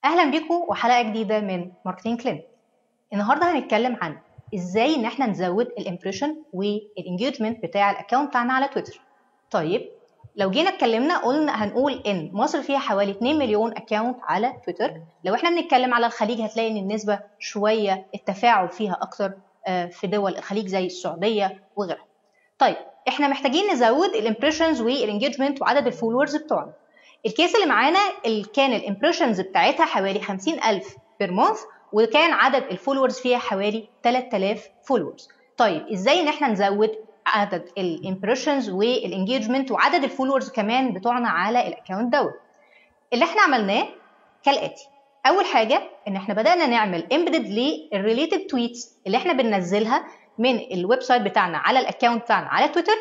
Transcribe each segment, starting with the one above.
اهلا بيكم وحلقه جديده من ماركتينج كلينيك النهارده هنتكلم عن ازاي ان احنا نزود الامبريشن والانجيجمنت بتاع الاكونت بتاعنا على تويتر طيب لو جينا اتكلمنا قلنا هنقول ان مصر فيها حوالي 2 مليون اكونت على تويتر لو احنا بنتكلم على الخليج هتلاقي ان النسبه شويه التفاعل فيها اكتر في دول الخليج زي السعوديه وغيرها طيب احنا محتاجين نزود الامبريشنز والانجيجمنت وعدد الفولورز بتوعنا الكيس اللي معانا اللي كان الامبريشنز بتاعتها حوالي 50000 بير مانث وكان عدد الفولورز فيها حوالي 3000 فولورز طيب ازاي ان احنا نزود عدد الامبريشنز والانجيجمنت وعدد الفولورز كمان بتوعنا على الاكونت دوت اللي احنا عملناه كالاتي اول حاجه ان احنا بدانا نعمل امبيدد للريليتد تويتس اللي احنا بننزلها من الويب سايت بتاعنا على الاكونت بتاعنا على تويتر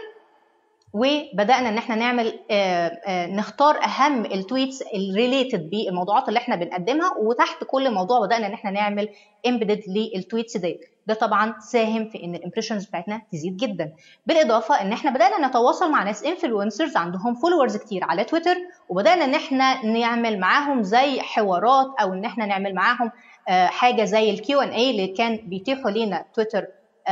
وبدانا ان احنا نعمل آآ آآ نختار اهم التويتس الريليتد بالموضوعات اللي احنا بنقدمها وتحت كل موضوع بدانا ان احنا نعمل امبيدد للتويتس ديت ده طبعا ساهم في ان الامبريشنز بتاعتنا تزيد جدا بالاضافه ان احنا بدانا نتواصل مع ناس انفلونسرز عندهم فولورز كتير على تويتر وبدانا ان احنا نعمل معاهم زي حوارات او ان احنا نعمل معاهم حاجه زي الكيو ان اي اللي كان بيتيحوا لينا تويتر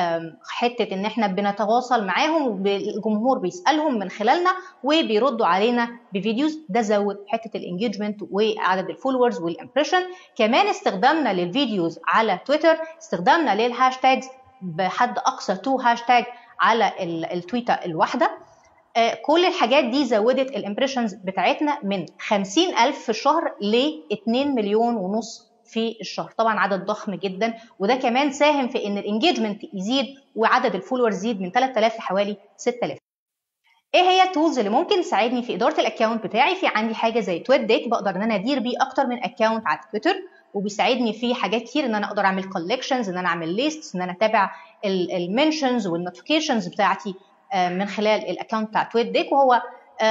حته ان احنا بنتواصل معاهم والجمهور بيسالهم من خلالنا وبيردوا علينا بفيديوز ده زود حته الانجيجمنت وعدد الفولورز والامبريشن كمان استخدامنا للفيديوز على تويتر استخدامنا للهاشتاجز بحد اقصى تو هاشتاج على التويته الواحده كل الحاجات دي زودت الامبريشنز بتاعتنا من 50000 في الشهر ل 2 مليون ونص في الشهر طبعا عدد ضخم جدا وده كمان ساهم في ان الانجيجمنت يزيد وعدد الفولورز يزيد من 3000 لحوالي 6000 ايه هي التولز اللي ممكن تساعدني في اداره الاكونت بتاعي في عندي حاجه زي تويت ديك بقدر ان انا ادير بيه اكتر من اكونت على تويتر وبيساعدني في حاجات كتير ان انا اقدر اعمل كولكشنز ان انا اعمل ليست ان انا اتابع المنشنز والنوتيفيكيشنز بتاعتي من خلال الاكونت بتاع تويت ديك وهو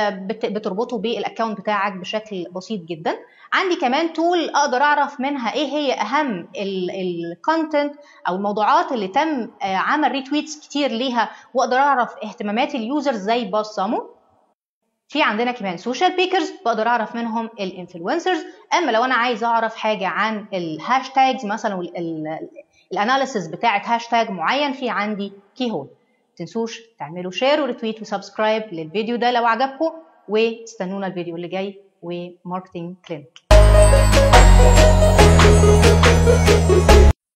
بتربطه بالاكونت بتاعك بشكل بسيط جدا عندي كمان تول اقدر اعرف منها ايه هي اهم الكونتنت او الموضوعات اللي تم عمل ريتويتس كتير ليها واقدر اعرف اهتمامات اليوزرز زي باسامو في عندنا كمان سوشيال بيكرز بقدر اعرف منهم الانفلونسرز اما لو انا عايز اعرف حاجه عن الهاشتاجز مثلا الاناليسيس بتاعه هاشتاج معين في عندي كي هول تنسوش تعملوا شير وريتويت وسبسكرايب للفيديو ده لو عجبكم واستنونا الفيديو اللي جاي وماركتنج كلينيك